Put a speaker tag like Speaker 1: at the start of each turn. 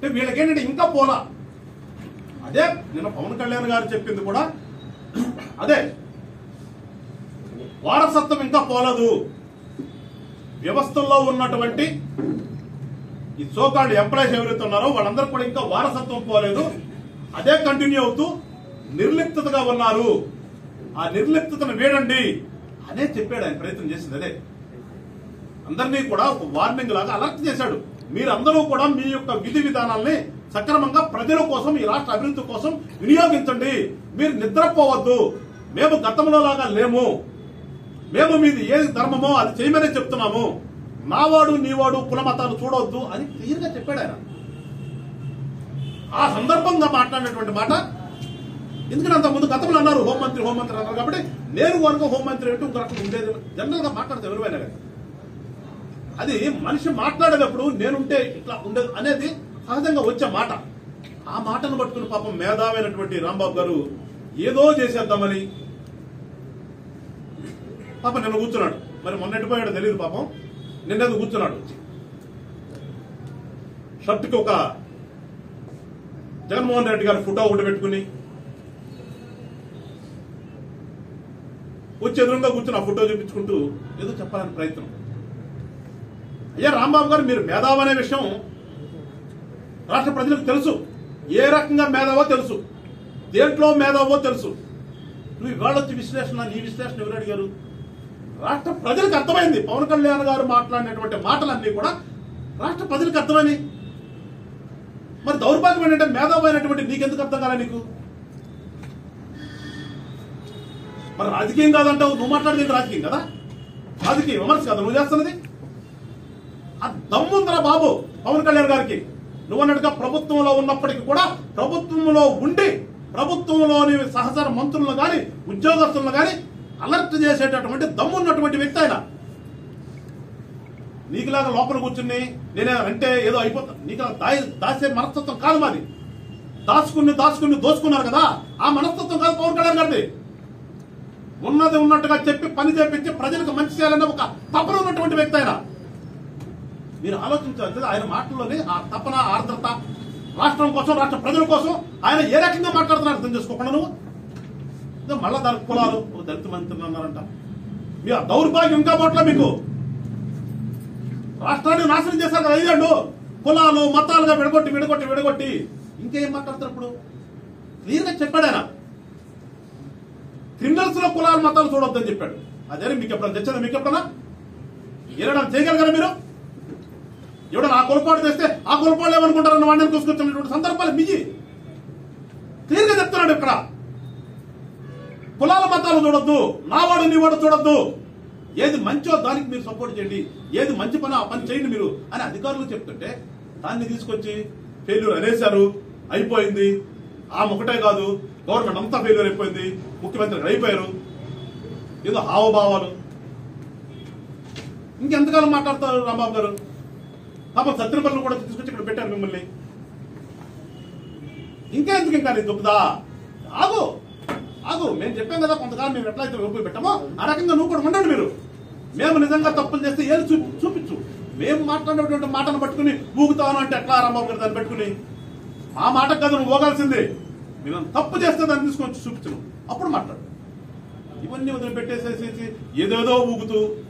Speaker 1: వీళ్ళకేంటంటే ఇంకా పోలా అదే నిన్న పవన్ కళ్యాణ్ గారు చెప్పింది కూడా అదే వారసత్వం ఇంకా పోలేదు వ్యవస్థల్లో ఉన్నటువంటి ఈ సోకాల్డ్ ఎంప్లాయీస్ ఎవరైతే ఉన్నారో వాళ్ళందరూ కూడా ఇంకా వారసత్వం పోలేదు అదే కంటిన్యూ అవుతూ నిర్లిప్తగా ఉన్నారు ఆ నిర్లిప్తతను వేడండి అదే చెప్పాడు ఆయన ప్రయత్నం చేసింది అదే అందరినీ కూడా ఒక వార్నింగ్ లాగా అలర్ట్ చేశాడు మీరందరూ కూడా మీ యొక్క విధి విధానాల్ని సక్రమంగా ప్రజల కోసం ఈ రాష్ట్ర అభివృద్ధి కోసం వినియోగించండి మీరు నిద్రపోవద్దు మేము గతంలో లాగా లేము మేము మీది ఏ ధర్మమో అది చేయమనే చెప్తున్నాము నావాడు నీవాడు కుల మతాలు చూడవద్దు అని క్లియర్ గా చెప్పాడు ఆయన ఆ సందర్భంగా మాట్లాడినటువంటి మాట ఎందుకంటే అంత ముందు గతంలో అన్నారు హోంమంత్రి హోంమంత్రి అన్నారు కాబట్టి నేను వరకు హోంమంత్రి అంటే ఇంకొక రకం ఉండేది జనరల్ గా మాట్లాడితే ఎవరివైనా కానీ అది మనిషి మాట్లాడేటప్పుడు నేనుంటే ఇట్లా ఉండేది అనేది సహజంగా వచ్చే మాట ఆ మాటను పట్టుకుని పాపం మేధావైనటువంటి రాంబాబు గారు ఏదో చేసేద్దామని పాపం నిన్న కూర్చున్నాడు మరి మొన్నటిపోయాడో తెలియదు పాపం నిన్నేదో కూర్చున్నాడు షర్ట్కి ఒక జగన్మోహన్ రెడ్డి గారి ఫోటో ఒకటి పెట్టుకుని వచ్చి ఎదురుగా కూర్చుని ఆ ఫోటో చూపించుకుంటూ ఏదో చెప్పాలని ప్రయత్నం అయ్యా రాంబాబు గారు మీరు మేధావు అనే విషయం రాష్ట్ర ప్రజలకు తెలుసు ఏ రకంగా మేధావో తెలుసు దేంట్లో మేధావో తెలుసు నువ్వు ఇవాళ వచ్చి విశ్లేషణ నీ విశ్లేషణ ఎవరు అడిగారు రాష్ట్ర ప్రజలకు అర్థమైంది పవన్ కళ్యాణ్ గారు మాట్లాడినటువంటి మాటలన్నీ కూడా రాష్ట్ర ప్రజలకు అర్థమైనవి మరి దౌర్భాగ్యం ఏంటంటే మేధావు అయినటువంటి నీకెందుకు అర్థం కాలే నీకు మరి రాజకీయం కాదంటావు నువ్వు మాట్లాడేది రాజకీయం కదా రాజకీయ విమర్శ కదా నువ్వు చేస్తున్నది ఆ దమ్ముందరా బాబు పవన్ కళ్యాణ్ గారికి నువ్వు అన్నట్టుగా ప్రభుత్వంలో ఉన్నప్పటికీ కూడా ప్రభుత్వంలో ఉండి ప్రభుత్వంలోని సహచర మంత్రులను గాని ఉద్యోగస్తులను గాని అలర్ట్ చేసేటటువంటి దమ్మున్నటువంటి వ్యక్తి ఆయన నీకులాగా లోపల కూర్చుని నేనే అంటే ఏదో అయిపోతా నీకు దాయి దాసే మనస్తత్వం కాదు మాది దాచుకుని దాచుకుని దోచుకున్నారు కదా ఆ మనస్తత్వం కాదు పవన్ కళ్యాణ్ గారిది ఉన్నది ఉన్నట్టుగా చెప్పి పని చేపించి ప్రజలకు మంచి చేయాలనే ఒక తపన ఉన్నటువంటి వ్యక్తి ఆయన మీరు ఆలోచించాల్సింది ఆయన మాటల్లోనే ఆ తపన ఆర్ద్రత రాష్ట్రం కోసం రాష్ట్ర ప్రజల కోసం ఆయన ఏ రకంగా మాట్లాడుతున్నారు అర్థం చేసుకోకుండా నువ్వు ఇదో మళ్ళా దాని కులాలు ఓ దళిత మంత్రులు అన్నారంట మీ ఆ దౌర్భాగ్యం ఇంకా పోట్ల మీకు రాష్ట్రాన్ని నాశనం చేశారు కదా ఐదేళ్ళు కులాలు మతాలుగా విడగొట్టి విడగొట్టి విడగొట్టి ఇంకేం మాట్లాడతారు ఇప్పుడు క్లియర్ గా చెప్పాడు ఆయన క్రిమినల్స్ లో కులాలు మతాలు చూడొద్దని చెప్పాడు అదే మీకు ఎప్పుడైనా తెచ్చేది మీకు ఎప్పుడన్నా ఏదైనా చేయగలగరా మీరు ఎవడన్నా ఆ కొలపాటు తెస్తే ఆ కొలపాటు ఏమనుకుంటారన్న వాడిని కూసుకొచ్చినటువంటి సందర్భాలు మిగి క్లియర్ గా చెప్తున్నాడు ఇక్కడ కులాల మతాలు చూడొద్దు నావాడు నీవాడు చూడొద్దు ఏది మంచో దానికి మీరు సపోర్ట్ చేయండి ఏది మంచి పని ఆ పని చేయండి మీరు అని అధికారులు చెప్తుంటే దాన్ని తీసుకొచ్చి ఫెయిల్యూర్ అనేశారు అయిపోయింది ఆ ఒకటే కాదు గవర్నమెంట్ అంతా ఫెయిల్యూర్ అయిపోయింది ముఖ్యమంత్రి అయిపోయారు ఏదో హావభావాలు ఇంకెంతకాలం మాట్లాడతారు రాంబాబు గారు పాపం సత్యనపల్లి కూడా తీసుకొచ్చి ఇక్కడ పెట్టారు మిమ్మల్ని ఇంకా ఎందుకు ఇంకా నీ దుబ్బదా ఆగు ఆగు మేము చెప్పాం కదా కొంతకాలం మేము ఎట్లయితే రూపాయి పెట్టామో ఆ రకంగా నువ్వు కూడా ఉండండి మీరు మేము నిజంగా తప్పులు చేస్తే ఏది చూపి చూపించు మేము మాట్లాడినటువంటి మాటను పట్టుకుని ఊగుతాను అంటే ఎట్లా రాంబాబు గారు దాన్ని పెట్టుకుని ఆ మాట కదా నువ్వు పోగాల్సిందే మేము తప్పు చేస్తే దాన్ని తీసుకొని వచ్చి చూపించను అప్పుడు మాట్లాడు ఇవన్నీ వదిలిపెట్టేసేసి ఏదేదో ఊగుతూ